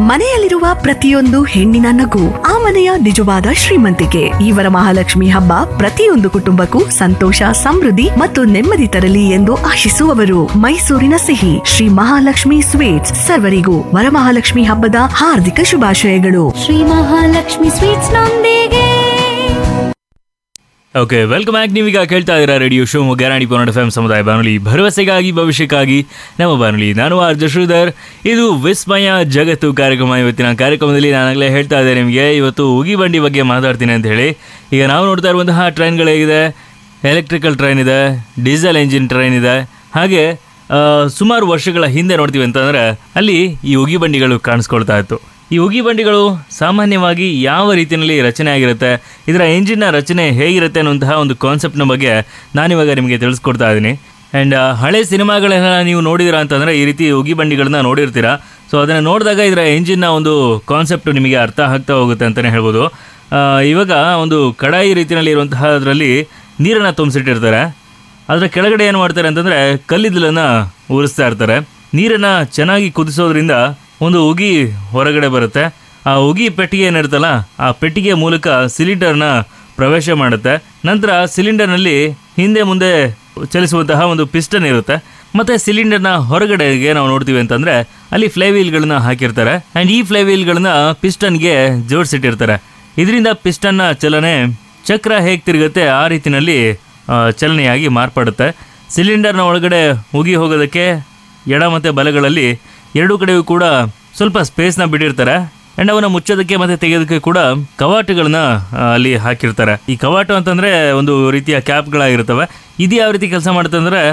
ಮನೆಯಲ್ಲಿರುವ ಪ್ರತಿಯೊಂದು ಹೆಣ್ಣಿನ ನಗು ಆ ಮನೆಯ ನಿಜವಾದ ಶ್ರೀಮಂತಿಕೆ ಈ ವರಮಹಾಲಕ್ಷ್ಮಿ ಹಬ್ಬ ಪ್ರತಿಯೊಂದು ಕುಟುಂಬಕ್ಕೂ ಸಂತೋಷ ಸಮೃದ್ಧಿ ಮತ್ತು ನೆಮ್ಮದಿ ತರಲಿ ಎಂದು ಆಶಿಸುವವರು ಮೈಸೂರಿನ ಸಿಹಿ ಶ್ರೀ ಮಹಾಲಕ್ಷ್ಮಿ ಸ್ವೀಟ್ಸ್ ಸರ್ವರಿಗೂ ವರಮಹಾಲಕ್ಷ್ಮಿ ಹಬ್ಬದ ಹಾರ್ದಿಕ ಶುಭಾಶಯಗಳು ಶ್ರೀ ಮಹಾಲಕ್ಷ್ಮಿ ಸ್ವೀಟ್ಸ್ ನೊಂದಿಗೆ ಓಕೆ ವೆಲ್ಕಮ್ ಬ್ಯಾಕ್ ನೀವೀಗ ಕೇಳ್ತಾ ಇದ್ದೀರಾ ರೇಡಿಯೋ ಶಿವಮೊಗ್ಗ ರಾಣಿ ಪೊನ್ನಡ ಎಫ್ ಸಮುದಾಯ ಬಾನುಲಿ ಭರವಸೆಗಾಗಿ ಭವಿಷ್ಯಕ್ಕಾಗಿ ನಮ್ಮ ಬಾನುಲಿ ನಾನು ಆರ್ ಜಶ್ರೀಧರ್ ಇದು ವಿಸ್ಮಯ ಜಗತ್ತು ಕಾರ್ಯಕ್ರಮ ಇವತ್ತಿನ ಕಾರ್ಯಕ್ರಮದಲ್ಲಿ ನಾನಾಗಲೇ ಹೇಳ್ತಾ ಇದ್ದೆ ನಿಮಗೆ ಇವತ್ತು ಉಗಿ ಬಂಡಿ ಬಗ್ಗೆ ಮಾತಾಡ್ತೀನಿ ಅಂತ ಹೇಳಿ ಈಗ ನಾವು ನೋಡ್ತಾ ಇರುವಂತಹ ಟ್ರೈನ್ಗಳೇಗಿದೆ ಎಲೆಕ್ಟ್ರಿಕಲ್ ಟ್ರೈನ್ ಇದೆ ಡೀಸೆಲ್ ಎಂಜಿನ್ ಟ್ರೈನ್ ಇದೆ ಹಾಗೆ ಆ, ಸುಮಾರು ವರ್ಷಗಳ ಹಿಂದೆ ನೋಡ್ತೀವಿ ಅಂತಂದರೆ ಅಲ್ಲಿ ಈ ಉಗಿ ಬಂಡಿಗಳು ಕಾಣಿಸ್ಕೊಳ್ತಾ ಇತ್ತು ಈ ಉಗಿ ಬಂಡಿಗಳು ಸಾಮಾನ್ಯವಾಗಿ ಯಾವ ರೀತಿಯಲ್ಲಿ ರಚನೆ ಆಗಿರುತ್ತೆ ಇದರ ಎಂಜಿನ್ನ ರಚನೆ ಹೇಗಿರುತ್ತೆ ಅನ್ನುವಂತಹ ಒಂದು ಕಾನ್ಸೆಪ್ಟ್ನ ಬಗ್ಗೆ ನಾನಿವಾಗ ನಿಮಗೆ ತಿಳಿಸ್ಕೊಡ್ತಾ ಇದ್ದೀನಿ ಆ್ಯಂಡ್ ಹಳೆ ಸಿನಿಮಾಗಳೆಲ್ಲ ನೀವು ನೋಡಿದಿರಾ ಅಂತಂದರೆ ಈ ರೀತಿ ಉಗಿ ಬಂಡಿಗಳನ್ನ ನೋಡಿರ್ತೀರಾ ಸೊ ಅದನ್ನು ನೋಡಿದಾಗ ಇದರ ಎಂಜಿನ್ನ ಒಂದು ಕಾನ್ಸೆಪ್ಟ್ ನಿಮಗೆ ಅರ್ಥ ಆಗ್ತಾ ಹೋಗುತ್ತೆ ಅಂತಲೇ ಹೇಳ್ಬೋದು ಆ, ಇವಾಗ ಒಂದು ಕಡಾಯಿ ರೀತಿಯಲ್ಲಿ ಇರುವಂತಹ ಅದರಲ್ಲಿ ನೀರನ್ನು ತುಂಬಿಸಿಟ್ಟಿರ್ತಾರೆ ಅದರ ಕೆಳಗಡೆ ಏನು ಮಾಡ್ತಾರೆ ಅಂತಂದರೆ ಕಲ್ಲಿದ್ದಲನ್ನು ಉರಿಸ್ತಾ ಇರ್ತಾರೆ ನೀರನ್ನು ಚೆನ್ನಾಗಿ ಕುದಿಸೋದ್ರಿಂದ ಒಂದು ಉಗಿ ಹೊರಗಡೆ ಬರುತ್ತೆ ಆ ಉಗಿ ಪೆಟ್ಟಿಗೆ ಏನಿರುತ್ತಲ್ಲ ಆ ಪೆಟ್ಟಿಗೆ ಮೂಲಕ ಸಿಲಿಂಡರ್ನ ಪ್ರವೇಶ ಮಾಡುತ್ತೆ ನಂತರ ಸಿಲಿಂಡರ್ನಲ್ಲಿ ಹಿಂದೆ ಮುಂದೆ ಚಲಿಸುವಂತಹ ಒಂದು ಪಿಸ್ಟನ್ ಇರುತ್ತೆ ಮತ್ತು ಸಿಲಿಂಡರ್ನ ಹೊರಗಡೆಗೆ ನಾವು ನೋಡ್ತೀವಿ ಅಂತಂದರೆ ಅಲ್ಲಿ ಫ್ಲೈವೀಲ್ಗಳನ್ನ ಹಾಕಿರ್ತಾರೆ ಆ್ಯಂಡ್ ಈ ಫ್ಲೈವೀಲ್ಗಳನ್ನ ಪಿಸ್ಟನ್ಗೆ ಜೋಡಿಸಿಟ್ಟಿರ್ತಾರೆ ಇದರಿಂದ ಪಿಸ್ಟನ್ನ ಚಲನೆ ಚಕ್ರ ಹೇಗೆ ತಿರುಗುತ್ತೆ ಆ ರೀತಿಯಲ್ಲಿ ಆ, ಚಲನೆಯಾಗಿ ಮಾರ್ಪಡುತ್ತೆ ಸಿಲಿಂಡರ್ನ ಒಳಗಡೆ ಉಗಿ ಹೋಗೋದಕ್ಕೆ ಎಡ ಮತ್ತು ಬಲಗಳಲ್ಲಿ ಎರಡೂ ಕಡೆಯೂ ಕೂಡ ಸ್ವಲ್ಪ ಸ್ಪೇಸ್ನ ಬಿಟ್ಟಿರ್ತಾರೆ ಆ್ಯಂಡ್ ಅವನ್ನ ಮುಚ್ಚೋದಕ್ಕೆ ಮತ್ತು ತೆಗೆಯೋದಕ್ಕೆ ಕೂಡ ಕವಾಟುಗಳನ್ನ ಆ, ಅಲ್ಲಿ ಹಾಕಿರ್ತಾರೆ ಈ ಕವಾಟು ಅಂತಂದರೆ ಒಂದು ರೀತಿಯ ಕ್ಯಾಪ್ಗಳಾಗಿರ್ತವೆ ಇದು ಯಾವ ರೀತಿ ಕೆಲಸ ಮಾಡುತ್ತೆ ಅಂದರೆ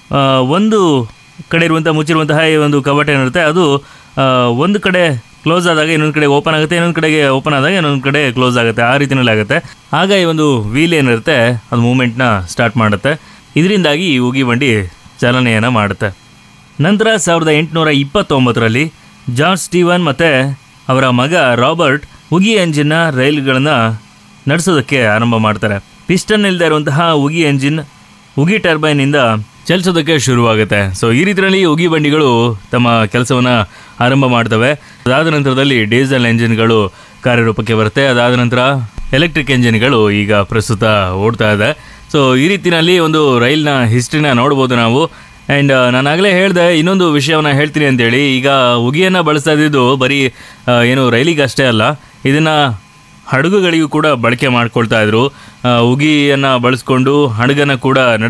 ಒಂದು ಕಡೆ ಇರುವಂಥ ಮುಚ್ಚಿರುವಂತಹ ಈ ಒಂದು ಕವಾಟ ಏನಿರುತ್ತೆ ಅದು ಆ, ಒಂದು ಕಡೆ ಕ್ಲೋಸ್ ಆದಾಗ ಇನ್ನೊಂದು ಕಡೆ ಓಪನ್ ಆಗುತ್ತೆ ಇನ್ನೊಂದು ಕಡೆಗೆ ಓಪನ್ ಆದಾಗ ಇನ್ನೊಂದು ಕಡೆ ಕ್ಲೋಸ್ ಆಗುತ್ತೆ ಆ ರೀತಿಯಲ್ಲಿ ಆಗುತ್ತೆ ಆಗ ಈ ಒಂದು ವೀಲ್ ಏನಿರುತ್ತೆ ಅದು ಮೂಮೆಂಟ್ನ ಸ್ಟಾರ್ಟ್ ಮಾಡುತ್ತೆ ಇದರಿಂದಾಗಿ ಈ ಉಗಿ ಬಂಡಿ ಚಾಲನೆಯನ್ನು ಮಾಡುತ್ತೆ ನಂತರ ಸಾವಿರದ ಎಂಟುನೂರ ಇಪ್ಪತ್ತೊಂಬತ್ತರಲ್ಲಿ ಜಾರ್ಜ್ ಸ್ಟೀವನ್ ಮತ್ತು ಅವರ ಮಗ ರಾಬರ್ಟ್ ಉಗಿ ಎಂಜಿನ್ನ ರೈಲುಗಳನ್ನು ನಡೆಸೋದಕ್ಕೆ ಆರಂಭ ಮಾಡ್ತಾರೆ ಪಿಸ್ಟನ್ ಇಲ್ಲದೆ ಇರುವಂತಹ ಉಗಿ ಎಂಜಿನ್ ಉಗಿ ಟರ್ಬೈನಿಂದ ಚಲಿಸೋದಕ್ಕೆ ಶುರುವಾಗುತ್ತೆ ಸೊ ಈ ರೀತಿಯಲ್ಲಿ ಉಗಿ ಬಂಡಿಗಳು ತಮ್ಮ ಕೆಲಸವನ್ನು ಆರಂಭ ಮಾಡ್ತವೆ ಅದಾದ ನಂತರದಲ್ಲಿ ಡೀಸೆಲ್ ಎಂಜಿನ್ಗಳು ಕಾರ್ಯರೂಪಕ್ಕೆ ಬರುತ್ತೆ ಅದಾದ ನಂತರ ಎಲೆಕ್ಟ್ರಿಕ್ ಎಂಜಿನ್ಗಳು ಈಗ ಪ್ರಸ್ತುತ ಓಡ್ತಾ ಇದೆ ಸೊ ಈ ರೀತಿಯಲ್ಲಿ ಒಂದು ರೈಲ್ನ ಹಿಸ್ಟ್ರಿನ ನೋಡ್ಬೋದು ನಾವು ಆ್ಯಂಡ್ ನಾನಾಗಲೇ ಹೇಳಿದೆ ಇನ್ನೊಂದು ವಿಷಯವನ್ನು ಹೇಳ್ತೀನಿ ಅಂತೇಳಿ ಈಗ ಉಗಿಯನ್ನು ಬಳಸ್ತಾ ಇದ್ದಿದ್ದು ಬರೀ ಆ, ಏನು ರೈಲಿಗೆ ಅಷ್ಟೇ ಅಲ್ಲ ಇದನ್ನು ಹಡಗುಗಳಿಗೂ ಕೂಡ ಬಳಕೆ ಮಾಡ್ಕೊಳ್ತಾ ಇದ್ರು ಆ, ಉಗಿಯನ್ನು ಬಳಸ್ಕೊಂಡು ಹಡಗನ್ನು ಕೂಡ